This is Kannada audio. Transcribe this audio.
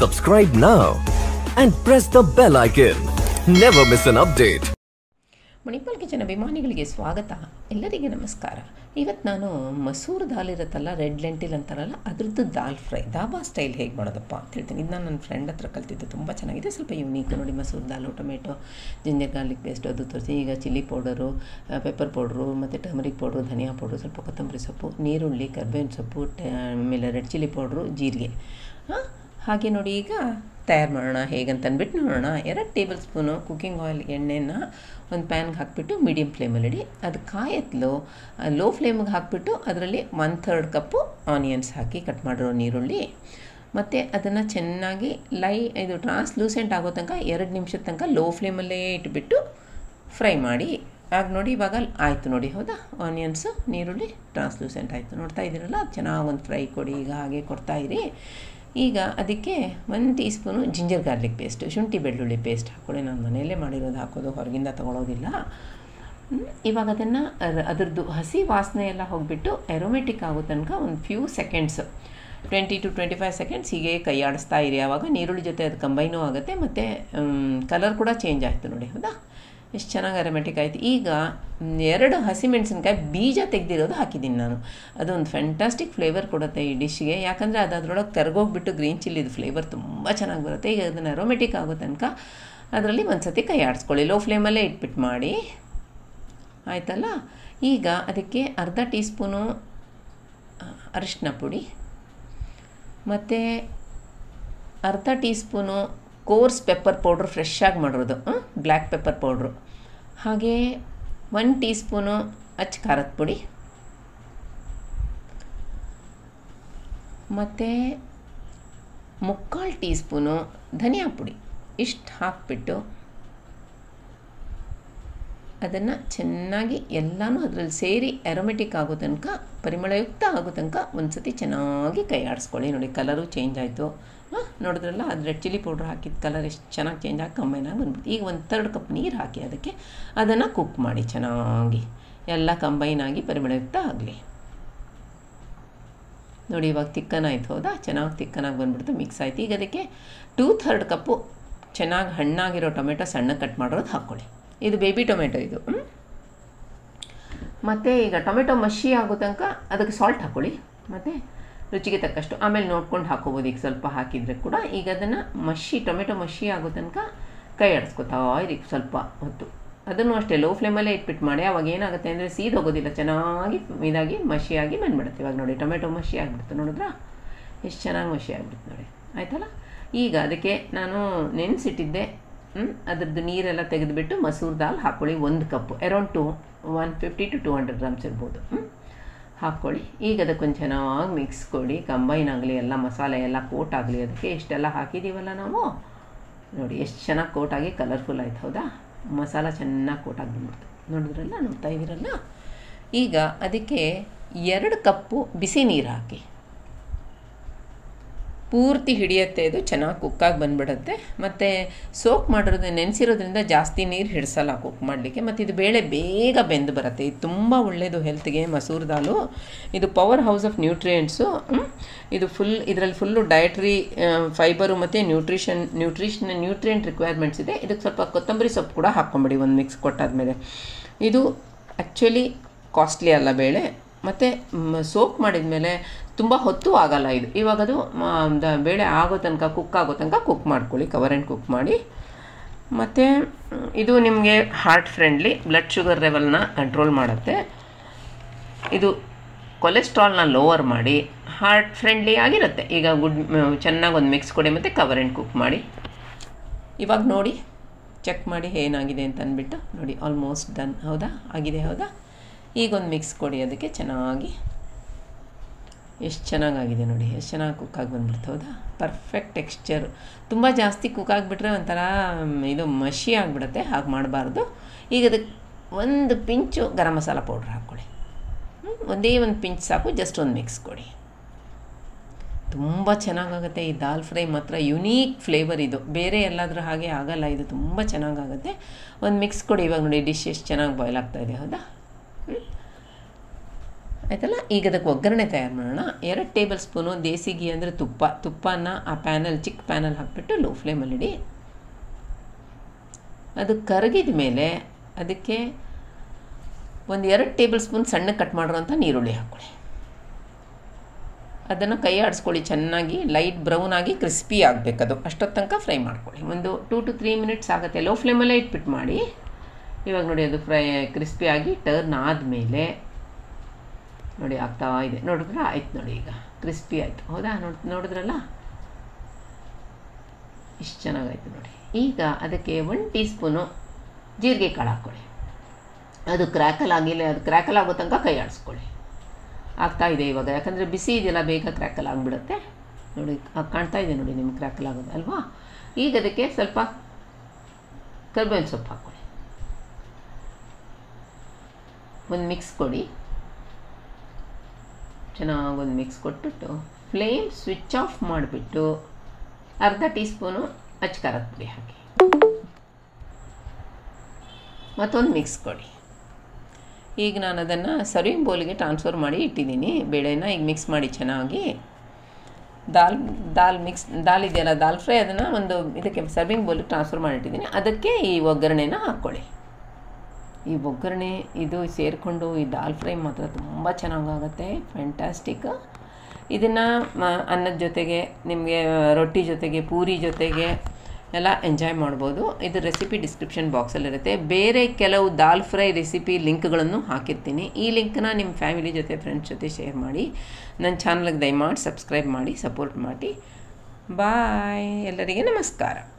Subscribe now and press the bell icon. Never miss an update. Manipal kitchen ಅಭಿಮಾನಿಗಳಿಗೆ ಸ್ವಾಗತ ಎಲ್ಲರಿಗೆ ನಮಸ್ಕಾರ ಇವತ್ತು ನಾನು ಮಸೂರ್ ದಾಲ್ ಇರುತ್ತಲ್ಲ ರೆಡ್ ಲೆಂಟಿಲ್ ಅಂತಾರಲ್ಲ ಅದ್ರದ್ದು ದಾಲ್ ಫ್ರೈ ದಾಬಾ ಸ್ಟೈಲ್ ಹೇಗೆ ಮಾಡೋದಪ್ಪ ಅಂತ ಹೇಳ್ತೀನಿ ಇದು ನಾನು ನನ್ನ ಫ್ರೆಂಡ್ ಹತ್ರ ಕಲ್ತಿದ್ದೆ ತುಂಬ ಚೆನ್ನಾಗಿದೆ ಸ್ವಲ್ಪ ಯೂನೀಕ್ ನೋಡಿ ಮಸೂರ್ ದಾಲು ಟೊಮೆಟೊ ಜಿಂಜರ್ ಗಾರ್ಲಿಕ್ ಪೇಸ್ಟ್ ಅದು ತೋರಿಸಿ ಈಗ ಚಿಲ್ಲಿ ಪೌಡರು ಪೆಪ್ಪರ್ ಪೌಡ್ರು ಮತ್ತು ಟರ್ಮರಿಕ್ ಪೌಡ್ರು ಧನಿಯಾ ಪೌಡ್ರು ಸ್ವಲ್ಪ ಕೊತ್ತಂಬರಿ ಸೊಪ್ಪು ನೀರುಳ್ಳಿ ಕರ್ಬೇವಿನ ಸೊಪ್ಪು ಟ- ಆಮೇಲೆ ರೆಡ್ ಚಿಲ್ಲಿ ಪೌಡ್ರು ಜೀರಿಗೆ ಹಾಂ ಹಾಗೆ ನೋಡಿ ಈಗ ತಯಾರು ಮಾಡೋಣ ಹೇಗಂತ ಅಂದ್ಬಿಟ್ಟು ನೋಡೋಣ ಎರಡು ಟೇಬಲ್ ಸ್ಪೂನು ಕುಕ್ಕಿಂಗ್ ಆಯಿಲ್ ಎಣ್ಣೆನ ಒಂದು ಪ್ಯಾನ್ಗೆ ಹಾಕಿಬಿಟ್ಟು ಮೀಡಿಯಮ್ ಫ್ಲೇಮಲ್ಲಿ ಇಡಿ ಅದು ಕಾಯತ್ಲು ಲೋ ಫ್ಲೇಮಿಗೆ ಹಾಕಿಬಿಟ್ಟು ಅದರಲ್ಲಿ ಒನ್ ಥರ್ಡ್ ಕಪ್ಪು ಆನಿಯನ್ಸ್ ಹಾಕಿ ಕಟ್ ಮಾಡಿರೋ ನೀರುಳ್ಳಿ ಮತ್ತು ಅದನ್ನು ಚೆನ್ನಾಗಿ ಲೈ ಇದು ಟ್ರಾನ್ಸ್ಲೂಸೆಂಟ್ ಆಗೋ ತನಕ ಎರಡು ನಿಮಿಷದ ತನಕ ಲೋ ಫ್ಲೇಮಲ್ಲೇ ಇಟ್ಬಿಟ್ಟು ಫ್ರೈ ಮಾಡಿ ಆಗ ನೋಡಿ ಇವಾಗ ಆಯಿತು ನೋಡಿ ಹೌದಾ ಆನಿಯನ್ಸು ನೀರುಳ್ಳಿ ಟ್ರಾನ್ಸ್ಲೂಸೆಂಟ್ ಆಯಿತು ನೋಡ್ತಾ ಇದ್ದೀರಲ್ಲ ಅದು ಚೆನ್ನಾಗಿ ಒಂದು ಫ್ರೈ ಕೊಡಿ ಈಗ ಹಾಗೆ ಕೊಡ್ತಾ ಇರಿ ಈಗ ಅದಕ್ಕೆ ಒಂದು teaspoon ginger garlic paste ಶುಂಠಿ ಬೆಳ್ಳುಳ್ಳಿ ಪೇಸ್ಟ್ ಹಾಕ್ಕೊಳ್ಳಿ ನಾನು ಮನೆಯಲ್ಲೇ ಮಾಡಿರೋದು ಹಾಕೋದು ಹೊರಗಿಂದ ತೊಗೊಳೋದಿಲ್ಲ ಹ್ಮ್, ಇವಾಗ ಅದನ್ನು ಅದರದ್ದು ಹಸಿ ವಾಸನೆ ಎಲ್ಲ ಹೋಗಿಬಿಟ್ಟು ಎರೋಮೆಟಿಕ್ ಆಗೋ ತನಕ ಒಂದು few seconds twenty to twenty five seconds ಹೀಗೆ ಕೈ ಆಡಿಸ್ತಾ ಇರಿ ಆವಾಗ ನೀರುಳ್ಳಿ ಜೊತೆ ಅದು ಕಂಬೈನೂ ಆಗುತ್ತೆ ಮತ್ತು ಕಲರ್ ಕೂಡ ಚೇಂಜ್ ಆಯಿತು ನೋಡಿ ಹೌದಾ ಎಷ್ಟು ಚೆನ್ನಾಗಿ ಅರೋಮೆಟಿಕ್ ಆಯಿತು ಈಗ ಮ್, ಎರಡು ಹಸಿಮೆಣಸಿನ್ಕಾಯಿ ಬೀಜ ತೆಗೆದಿರೋದು ಹಾಕಿದ್ದೀನಿ ನಾನು ಅದೊಂದು ಫ್ಯಾಂಟಾಸ್ಟಿಕ್ ಫ್ಲೇವರ್ ಕೊಡುತ್ತೆ ಈ ಡಿಶ್ಗೆ ಯಾಕಂದರೆ ಅದು ಅದರೊಳಗೆ ಕರ್ಗೋಗ್ಬಿಟ್ಟು ಗ್ರೀನ್ ಚಿಲ್ಲಿದು ಫ್ಲೇವರ್ ತುಂಬ ಚೆನ್ನಾಗಿ ಬರುತ್ತೆ ಈಗ ಅದನ್ನು ಅರೋಮೆಟಿಕ್ ಆಗೋ ತನಕ ಅದರಲ್ಲಿ ಒಂದು ಸತಿ ಕೈ ಆಡಿಸ್ಕೊಳ್ಳಿ ಲೋ ಫ್ಲೇಮಲ್ಲೇ ಇಟ್ಬಿಟ್ಟು ಮಾಡಿ ಆಯಿತಲ್ಲ ಈಗ ಅದಕ್ಕೆ ಅರ್ಧ ಟೀ ಸ್ಪೂನು ಅರಿಶಿನ ಪುಡಿ ಮತ್ತು ಅರ್ಧ teaspoon coarse pepper powder fresh ಆಗಿ ಮಾಡಿರೋದು ಬ್ಲ್ಯಾಕ್ ಪೆಪ್ಪರ್ ಪೌಡ್ರು ಹಾಗೆ ಒನ್ ಟೀ ಸ್ಪೂನು ಅಚ್ಚ ಖಾರದ ಪುಡಿ ಮತ್ತು ಮುಕ್ಕಾಲು ಟೀ ಸ್ಪೂನು ಧನಿಯಾ ಪುಡಿ ಇಷ್ಟು ಹಾಕಿಬಿಟ್ಟು ಅದನ್ನು ಚೆನ್ನಾಗಿ ಎಲ್ಲನೂ ಅದರಲ್ಲಿ ಸೇರಿ ಅರೋಮೆಟಿಕ್ ಆಗೋ ತನಕ ಪರಿಮಳಯುಕ್ತ ಆಗೋ ತನಕ ಒಂದು ಸತಿ ಚೆನ್ನಾಗಿ ಕೈ ಆಡಿಸ್ಕೊಳ್ಳಿ ನೋಡಿ ಕಲರು ಚೇಂಜ್ ಆಯಿತು ಹಾಂ ನೋಡಿದ್ರಲ್ಲ ಅದು ರೆಡ್ ಚಿಲ್ಲಿ ಪೌಡ್ರ್ ಹಾಕಿದ ಕಲರ್ ಎಷ್ಟು ಚೆನ್ನಾಗಿ ಚೇಂಜ್ ಆಗಿ ಕಂಬೈನ್ ಆಗಿ ಬಂದ್ಬಿಟ್ಟು ಈಗ ಒಂದು ತರ್ಡ್ ಕಪ್ ನೀರು ಹಾಕಿ ಅದಕ್ಕೆ ಅದನ್ನು ಕುಕ್ ಮಾಡಿ ಚೆನ್ನಾಗಿ ಎಲ್ಲ ಕಂಬೈನ್ ಆಗಿ ಪರಿಮಳಯುಕ್ತ ಆಗಲಿ ನೋಡಿ ಇವಾಗ ತಿಕ್ಕನ್ ಆಯ್ತು ಹೌದಾ ಚೆನ್ನಾಗಿ ತಿಕ್ಕನಾಗಿ ಬಂದ್ಬಿಡ್ತು ಮಿಕ್ಸ್ ಆಯ್ತು ಈಗ ಅದಕ್ಕೆ ಟೂ ಥರ್ಡ್ ಕಪ್ಪು ಚೆನ್ನಾಗಿ ಹಣ್ಣಾಗಿರೋ ಟೊಮೆಟೊ ಸಣ್ಣ ಕಟ್ ಮಾಡಿರೋದು ಹಾಕ್ಕೊಳ್ಳಿ ಇದು ಬೇಬಿ ಟೊಮೆಟೊ ಇದು ಹ್ಮ್? ಮತ್ತು ಈಗ ಟೊಮೆಟೊ ಮಷಿ ಆಗೋ ತನಕ ಅದಕ್ಕೆ ಸಾಲ್ಟ್ ಹಾಕ್ಕೊಳ್ಳಿ ಮತ್ತು ರುಚಿಗೆ ತಕ್ಕಷ್ಟು ಆಮೇಲೆ ನೋಡ್ಕೊಂಡು ಹಾಕೋಬೋದು ಈಗ ಸ್ವಲ್ಪ ಹಾಕಿದರೆ ಕೂಡ ಈಗ ಅದನ್ನು ಮಷಿ ಟೊಮೆಟೊ ಮಷಿ ಆಗೋ ತನಕ ಕೈ ಆಡಿಸ್ಕೊತಾ ಇರಿ ಸ್ವಲ್ಪ ಹೊತ್ತು ಅದನ್ನು ಅಷ್ಟೇ ಲೋ ಫ್ಲೇಮಲ್ಲೇ ಇಟ್ಬಿಟ್ಟು ಮಾಡಿ ಅವಾಗ ಏನಾಗುತ್ತೆ ಅಂದರೆ ಸೀದೋಗೋದಿಲ್ಲ ಚೆನ್ನಾಗಿ ಇದಾಗಿ ಮಷಿಯಾಗಿ ಬಂದ್ಬಿಡುತ್ತೆ ಇವಾಗ ನೋಡಿ ಟೊಮೆಟೊ ಮಷಿ ಆಗಿಬಿಡ್ತು ನೋಡಿದ್ರಾ ಎಷ್ಟು ಚೆನ್ನಾಗಿ ಮಷಿ ಆಗಿಬಿಡ್ತು ನೋಡಿ ಆಯ್ತಲ್ಲ ಈಗ ಅದಕ್ಕೆ ನಾನು ನೆನೆಸಿಟ್ಟಿದ್ದೆ ಅದ್ರದ್ದು ನೀರೆಲ್ಲ ತೆಗೆದುಬಿಟ್ಟು ಮಸೂರ್ ದಾಲ್ ಹಾಕ್ಕೊಳ್ಳಿ ಒಂದು cup around two one fifty to two hundred grams ಇರ್ಬೋದು ಹ್ಮ್? ಹಾಕ್ಕೊಳ್ಳಿ ಈಗ ಅದಕ್ಕೊಂದು ಚೆನ್ನಾಗಿ ಮಿಕ್ಸ್ ಕೊಡಿ ಕಂಬೈನ್ ಆಗಲಿ ಎಲ್ಲ ಮಸಾಲೆ ಎಲ್ಲ ಕೋಟ್ ಆಗಲಿ ಅದಕ್ಕೆ ಇಷ್ಟೆಲ್ಲ ಹಾಕಿದ್ದೀವಲ್ಲ ನಾವು ನೋಡಿ ಎಷ್ಟು ಚೆನ್ನಾಗಿ ಕೋಟ್ ಆಗಿ ಕಲರ್ಫುಲ್ ಆಯ್ತು ಹೌದಾ ಮಸಾಲ ಚೆನ್ನಾಗಿ ಕೋಟ್ ಆಗಿ ಬಂದ್ಬಿಡ್ತು ನೋಡಿದ್ರಲ್ಲ ನೋಡ್ತಾ ಇದ್ದೀರಲ್ಲ ಈಗ ಅದಕ್ಕೆ ಎರಡು ಕಪ್ಪು ಬಿಸಿ ನೀರು ಹಾಕಿ ಪೂರ್ತಿ ಹಿಡಿಯುತ್ತೆ ಇದು ಚೆನ್ನಾಗಿ ಕುಕ್ಕಾಗಿ ಬಂದ್ಬಿಡುತ್ತೆ ಮತ್ತು ಸೋಕ್ ಮಾಡಿರೋದು ನೆನೆಸಿರೋದ್ರಿಂದ ಜಾಸ್ತಿ ನೀರು ಹಿಡಿಸಲ್ಲ ಕುಕ್ ಮಾಡಲಿಕ್ಕೆ ಮತ್ತು ಇದು ಬೇಳೆ ಬೇಗ ಬೆಂದು ಬರುತ್ತೆ ಇದು ತುಂಬ ಒಳ್ಳೆಯದು ಹೆಲ್ತ್ಗೆ ಮಸೂರ್ ದಾಲು ಇದು ಪವರ್ ಹೌಸ್ ಆಫ್ ನ್ಯೂಟ್ರಿಯೆಂಟ್ಸು ಇದು ಫುಲ್ ಇದರಲ್ಲಿ ಫುಲ್ಲು ಡಯಟ್ರಿ ಫೈಬರು ಮತ್ತು ನ್ಯೂಟ್ರಿಷನ್ ನ್ಯೂಟ್ರಿಷನ್ ನ್ಯೂಟ್ರಿಯೆಂಟ್ ರಿಕ್ವೈರ್ಮೆಂಟ್ಸ್ ಇದೆ ಇದಕ್ಕೆ ಸ್ವಲ್ಪ ಕೊತ್ತಂಬರಿ ಸೊಪ್ಪು ಕೂಡ ಹಾಕ್ಕೊಂಬಿಡಿ ಒಂದು ಮಿಕ್ಸ್ ಕೊಟ್ಟಾದಮೇಲೆ ಇದು ಆ್ಯಕ್ಚುಲಿ ಕಾಸ್ಟ್ಲಿ ಅಲ್ಲ ಬೇಳೆ ಮತ್ತು ಸೋಪ್ ಮಾಡಿದ ಮೇಲೆ ತುಂಬ ಹೊತ್ತು ಆಗಲ್ಲ ಇದು ಇವಾಗ ಅದು ಮ, ದ- ಬೇಳೆ ಆಗೋ ತನಕ ಕುಕ್ ಆಗೋ ತನಕ ಕುಕ್ ಮಾಡ್ಕೊಳ್ಳಿ ಕವರ್ ಆ್ಯಂಡ್ ಕುಕ್ ಮಾಡಿ ಮತ್ತು ಇದು ನಿಮಗೆ ಹಾರ್ಟ್ ಫ್ರೆಂಡ್ಲಿ ಬ್ಲಡ್ ಶುಗರ್ ಲೆವೆಲ್ನ ಕಂಟ್ರೋಲ್ ಮಾಡುತ್ತೆ ಇದು ಕೊಲೆಸ್ಟ್ರಾಲ್ನ ಲೋವರ್ ಮಾಡಿ ಹಾರ್ಟ್ ಫ್ರೆಂಡ್ಲಿ ಆಗಿರುತ್ತೆ ಈಗ ಗುಡ್ ಚೆನ್ನಾಗಿ ಒಂದು ಮಿಕ್ಸ್ ಕೊಡಿ ಮತ್ತು ಕವರ್ ಆ್ಯಂಡ್ ಕುಕ್ ಮಾಡಿ ಇವಾಗ ನೋಡಿ ಚೆಕ್ ಮಾಡಿ ಏನಾಗಿದೆ ಅಂತ ಅಂದ್ಬಿಟ್ಟು ನೋಡಿ ಆಲ್ಮೋಸ್ಟ್ ಡನ್ ಹೌದಾ ಆಗಿದೆ ಹೌದಾ ಈಗ ಒಂದು ಮಿಕ್ಸ್ ಕೊಡಿ ಅದಕ್ಕೆ ಚೆನ್ನಾಗಿ ಎಷ್ಟು ಚೆನ್ನಾಗಾಗಿದೆ ನೋಡಿ ಎಷ್ಟು ಚೆನ್ನಾಗಿ ಕುಕ್ ಆಗಿ ಬಂದ್ಬಿಡ್ತು ಹೌದಾ ಪರ್ಫೆಕ್ಟ್ ಟೆಕ್ಸ್ಚರ್ ತುಂಬ ಜಾಸ್ತಿ ಕುಕ್ ಆಗಿಬಿಟ್ರೆ ಒಂಥರ ಮ್, ಇದು ಮಷಿ ಆಗಿಬಿಡುತ್ತೆ ಹಾಗೆ ಮಾಡಬಾರ್ದು ಈಗ ಅದಕ್ಕೆ ಒಂದು ಪಿಂಚು ಗರಂ ಮಸಾಲ ಪೌಡ್ರ್ ಹಾಕ್ಕೊಳ್ಳಿ ಹ್ಮ್, ಒಂದೇ ಒಂದು ಪಿಂಚ್ ಸಾಕು ಜಸ್ಟ್ ಒಂದು ಮಿಕ್ಸ್ ಕೊಡಿ ತುಂಬ ಚೆನ್ನಾಗಾಗುತ್ತೆ ಈ ದಾಲ್ ಫ್ರೈ ಮಾತ್ರ ಯುನೀಕ್ ಫ್ಲೇವರ್ ಇದು ಬೇರೆ ಎಲ್ಲಾದರೂ ಹಾಗೆ ಆಗಲ್ಲ ಇದು ತುಂಬ ಚೆನ್ನಾಗಾಗುತ್ತೆ ಒಂದು ಮಿಕ್ಸ್ ಕೊಡಿ ಇವಾಗ ನೋಡಿ ಡಿಶ್ ಎಷ್ಟು ಚೆನ್ನಾಗಿ ಬಾಯ್ಲ್ ಆಗ್ತಾ ಇದೆ ಹೌದಾ ಆಯ್ತಲ್ಲ ಈಗ ಅದಕ್ಕೆ ಒಗ್ಗರಣೆ ತಯಾರು ಮಾಡೋಣ ಎರಡು ಟೇಬಲ್ ಸ್ಪೂನು ದೇಸಿ ಗೀ ಅಂದರೆ ತುಪ್ಪ ತುಪ್ಪನ ಆ ಪ್ಯಾನಲ್ಲಿ ಚಿಕ್ಕ ಪ್ಯಾನಲ್ಲಿ ಹಾಕಿಬಿಟ್ಟು ಲೋ ಫ್ಲೇಮಲ್ಲಿ ಇಡಿ ಅದು ಕರಗಿದ ಮೇಲೆ ಅದಕ್ಕೆ ಒಂದು ಎರಡು ಟೇಬಲ್ ಸ್ಪೂನ್ ಸಣ್ಣ ಕಟ್ ಮಾಡಿರೋಂಥ ನೀರುಳ್ಳಿ ಹಾಕ್ಕೊಳ್ಳಿ ಅದನ್ನು ಕೈ ಆಡಿಸ್ಕೊಳ್ಳಿ ಚೆನ್ನಾಗಿ ಲೈಟ್ ಬ್ರೌನ್ ಆಗಿ ಕ್ರಿಸ್ಪಿ ಆಗಬೇಕದು ಅಷ್ಟೊತ್ತು ತನಕ ಫ್ರೈ ಮಾಡ್ಕೊಳ್ಳಿ ಒಂದು ಟೂ ಟು ತ್ರೀ ಮಿನಿಟ್ಸ್ ಆಗುತ್ತೆ ಲೋ ಫ್ಲೇಮಲ್ಲೇ ಇಟ್ಬಿಟ್ಟು ಮಾಡಿ ಇವಾಗ ನೋಡಿ ಅದು ಫ್ರೈ ಕ್ರಿಸ್ಪಿ ಆಗಿ ಟರ್ನ್ ಆದಮೇಲೆ ನೋಡಿ ಆಗ್ತಾ ಇದೆ ನೋಡಿದ್ರೆ ಆಯ್ತು ನೋಡಿ ಈಗ ಕ್ರಿಸ್ಪಿ ಆಯಿತು ಹೌದಾ ನೋಡ್ ನೋಡಿದ್ರಲ್ಲ ಇಷ್ಟು ಚೆನ್ನಾಗಾಯ್ತು ನೋಡಿ ಈಗ ಅದಕ್ಕೆ ಒನ್ ಟೀ ಸ್ಪೂನು ಜೀರಿಗೆ ಕಾಳು ಹಾಕ್ಕೊಳ್ಳಿ ಅದು ಕ್ರ್ಯಾಕಲ್ ಆಗಿಲ್ಲ ಅದು ಕ್ರ್ಯಾಕಲ್ ಆಗೋ ತನಕ ಕೈ ಆಡಿಸ್ಕೊಳ್ಳಿ ಆಗ್ತಾ ಇದೆ ಇವಾಗ ಯಾಕಂದರೆ ಬಿಸಿ ಇದೆಯಲ್ಲ ಬೇಗ ಕ್ರ್ಯಾಕಲ್ ಆಗಿಬಿಡುತ್ತೆ ನೋಡಿ ಆಗ ಕಾಣ್ತಾ ಇದೆ ನೋಡಿ ನಿಮ್ಗೆ ಕ್ರ್ಯಾಕಲ್ ಆಗೋದು ಅಲ್ವಾ ಈಗ ಅದಕ್ಕೆ ಸ್ವಲ್ಪ ಕರ್ಬೇವಿನ ಸೊಪ್ಪು ಹಾಕ್ಕೊಳ್ಳಿ ಒಂದು ಮಿಕ್ಸ್ ಕೊಡಿ ಚೆನ್ನಾಗಿ ಒಂದು ಮಿಕ್ಸ್ ಕೊಟ್ಬಿಟ್ಟು ಫ್ಲೇಮ್ ಸ್ವಿಚ್ ಆಫ್ ಮಾಡಿಬಿಟ್ಟು ಅರ್ಧ ಟೀ ಸ್ಪೂನು ಅಚ್ಕಾರದ ಪುಡಿ ಹಾಕಿ ಮತ್ತೊಂದು ಮಿಕ್ಸ್ ಕೊಡಿ ಈಗ ನಾನು ಅದನ್ನು ಸರ್ವಿಂಗ್ ಬೌಲಿಗೆ ಟ್ರಾನ್ಸ್ಫರ್ ಮಾಡಿ ಇಟ್ಟಿದ್ದೀನಿ ಬೇಳೆನ ಈಗ ಮಿಕ್ಸ್ ಮಾಡಿ ಚೆನ್ನಾಗಿ ದಾಲ್ ದಾಲ್ ಮಿಕ್ಸ್ ದಾಲ್ ಇದೆಯಲ್ಲ ದಾಲ್ ಫ್ರೈ ಅದನ್ನು ಒಂದು ಇದಕ್ಕೆ ಸರ್ವಿಂಗ್ ಬೌಲಿಗೆ ಟ್ರಾನ್ಸ್ಫರ್ ಮಾಡಿಟ್ಟಿದ್ದೀನಿ ಅದಕ್ಕೆ ಈ ಒಗ್ಗರಣೆನ ಹಾಕ್ಕೊಳ್ಳಿ ಈ ಒಗ್ಗರಣೆ ಇದು ಸೇರಿಕೊಂಡು ಈ ದಾಲ್ ಫ್ರೈ ಮಾತ್ರ ತುಂಬ ಚೆನ್ನಾಗಾಗುತ್ತೆ ಫ್ಯಾಂಟಾಸ್ಟಿಕ್ ಇದನ್ನು ಅನ್ನದ ಜೊತೆಗೆ ನಿಮಗೆ ರೊಟ್ಟಿ ಜೊತೆಗೆ ಪೂರಿ ಜೊತೆಗೆ ಎಲ್ಲ ಎಂಜಾಯ್ ಮಾಡ್ಬೋದು ಇದು ರೆಸಿಪಿ ಡಿಸ್ಕ್ರಿಪ್ಷನ್ ಬಾಕ್ಸಲ್ಲಿರುತ್ತೆ ಬೇರೆ ಕೆಲವು ದಾಲ್ ಫ್ರೈ ರೆಸಿಪಿ ಲಿಂಕ್ಗಳನ್ನು ಹಾಕಿರ್ತೀನಿ ಈ ಲಿಂಕ್ನ ನಿಮ್ಮ ಫ್ಯಾಮಿಲಿ ಜೊತೆ ಫ್ರೆಂಡ್ಸ್ ಜೊತೆ ಶೇರ್ ಮಾಡಿ ನನ್ನ ಚಾನಲ್ಗೆ ದಯಮಾಡಿ ಸಬ್ಸ್ಕ್ರೈಬ್ ಮಾಡಿ ಸಪೋರ್ಟ್ ಮಾಡಿ ಬಾಯ್ ಎಲ್ಲರಿಗೆ ನಮಸ್ಕಾರ